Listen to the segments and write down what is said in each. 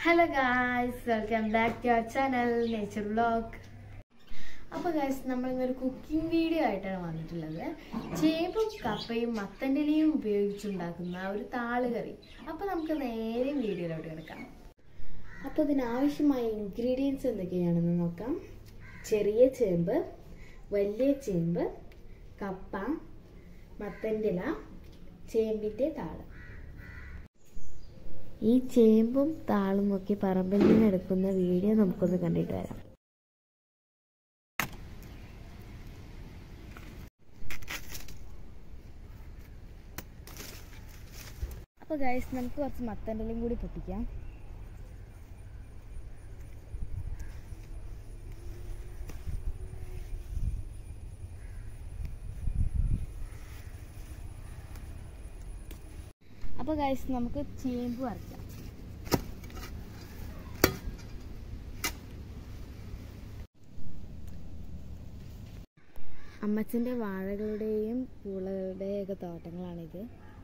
hello guys welcome back to our channel nature vlog അപ്പോൾ guys നമ്മളിന്നൊരു cooking video ആയിട്ടാണ് വന്നിട്ടുള്ളത് ചേമ്പും കപ്പയും മത്തൻ്റെലയും ഉപയോഗിച്ചുണ്ടാക്കുന്ന ഒരു താള് കറി അപ്പോൾ നമുക്ക് നേരെ വീഡിയോയിലോട്ട് കിടക്കാം അപ്പോൾ ഇതിനാവശ്യമായ ഇൻഗ്രീഡിയൻസ് എന്തൊക്കെയാണെന്ന് നോക്കാം ചെറിയ ചേമ്പ് വലിയ ചേമ്പ് കപ്പ മത്തൻ്റെല ചേമ്പിൻ്റെ താള് ഈ ചേമ്പും താളും ഒക്കെ പറമ്പിൽ നിന്ന് എടുക്കുന്ന വീഡിയോ നമുക്കൊന്ന് കണ്ടിട്ട് വരാം അപ്പോൾ ഗൈസ് നമുക്ക് കുറച്ച് മത്തൻ്റെലും കൂടി പൊട്ടിക്കാം അപ്പോൾ ഗൈസ് നമുക്ക് ചേമ്പ് വറക്കാം അമ്മച്ചൻ്റെ വാഴകളുടെയും പൂളകളുടെയൊക്കെ തോട്ടങ്ങളാണിത്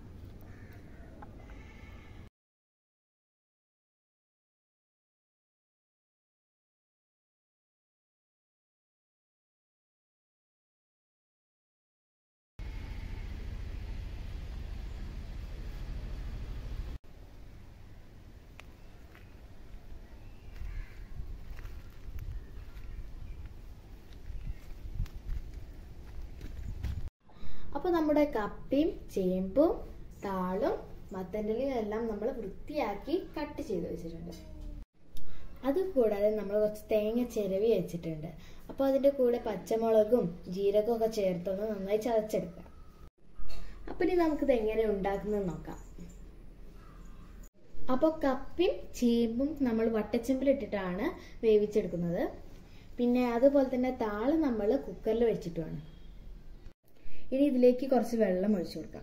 അപ്പോൾ നമ്മുടെ കപ്പയും ചേമ്പും താളും മത്തൻ്റെലയും എല്ലാം നമ്മൾ വൃത്തിയാക്കി കട്ട് ചെയ്ത് വെച്ചിട്ടുണ്ട് അതുകൂടാതെ നമ്മൾ കുറച്ച് തേങ്ങ ചിരവി വെച്ചിട്ടുണ്ട് അപ്പോൾ അതിൻ്റെ കൂടെ പച്ചമുളകും ജീരകവും ഒക്കെ ചേർത്തൊന്ന് നന്നായി ചതച്ചെടുക്കാം അപ്പോൾ ഇനി നമുക്കിത് എങ്ങനെ ഉണ്ടാക്കുന്നത് നോക്കാം അപ്പോൾ കപ്പയും ചേമ്പും നമ്മൾ വട്ടച്ചെമ്പിലിട്ടിട്ടാണ് വേവിച്ചെടുക്കുന്നത് പിന്നെ അതുപോലെ തന്നെ താള് നമ്മൾ കുക്കറിൽ വെച്ചിട്ടുമാണ് ഇനി ഇതിലേക്ക് കുറച്ച് വെള്ളം ഒഴിച്ചു കൊടുക്കാം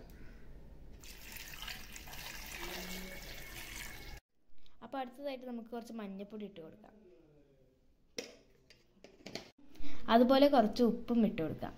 അപ്പോൾ അടുത്തതായിട്ട് നമുക്ക് കുറച്ച് മഞ്ഞൾപ്പൊടി ഇട്ട് കൊടുക്കാം അതുപോലെ കുറച്ച് ഉപ്പും ഇട്ട് കൊടുക്കാം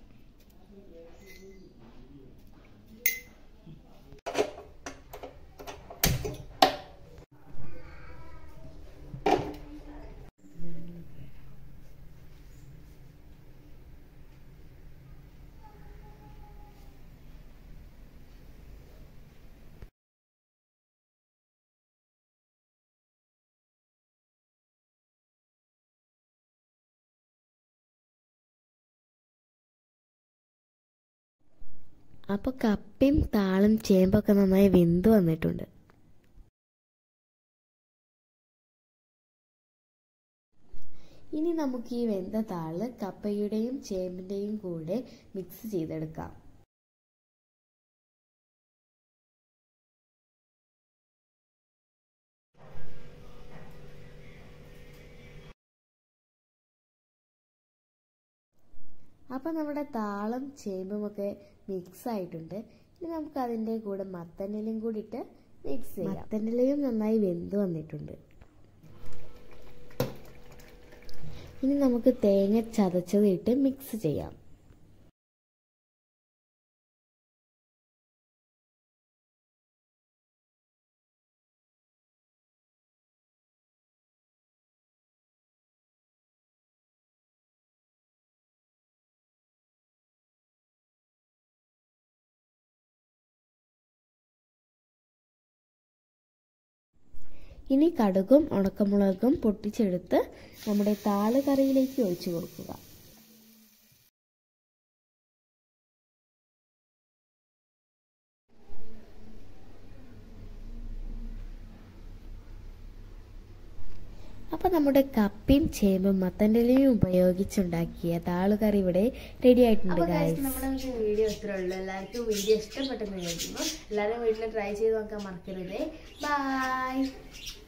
അപ്പോൾ കപ്പയും താളും ചേമ്പൊക്കെ നന്നായി വെന്ത് വന്നിട്ടുണ്ട് ഇനി നമുക്ക് ഈ വെന്ത താള് കപ്പയുടെയും ചേമ്പിൻ്റെയും കൂടെ മിക്സ് ചെയ്തെടുക്കാം അപ്പോൾ നമ്മുടെ താളം ചേമ്പുമൊക്കെ മിക്സ് ആയിട്ടുണ്ട് ഇനി നമുക്ക് അതിൻ്റെ കൂടെ മത്തനിലയും കൂടി ഇട്ട് മിക്സ് ചെയ്യാം മത്തനിലയും നന്നായി വെന്ത് വന്നിട്ടുണ്ട് ഇനി നമുക്ക് തേങ്ങ ചതച്ചത് ഇട്ട് മിക്സ് ചെയ്യാം ഇനി കടുകും ഉണക്കമുളകും പൊട്ടിച്ചെടുത്ത് നമ്മുടെ താള് കറിയിലേക്ക് ഒഴിച്ചു കൊടുക്കുക അപ്പോൾ നമ്മുടെ കപ്പയും ചേമ്പും മത്തൻ്റെലയും ഉപയോഗിച്ചുണ്ടാക്കിയ താളുകറി ഇവിടെ റെഡി ആയിട്ടുണ്ട് ഗായ്സ് നമ്മുടെ വീഡിയോ ഇത്രേ ഉള്ളൂ എല്ലാവർക്കും വീഡിയോ ഇഷ്ടപ്പെട്ടെന്ന് വിചാരിക്കുന്നു എല്ലാവരും വീട്ടിൽ ട്രൈ ചെയ്ത് നോക്കാൻ മറക്കരുതേ ബൈ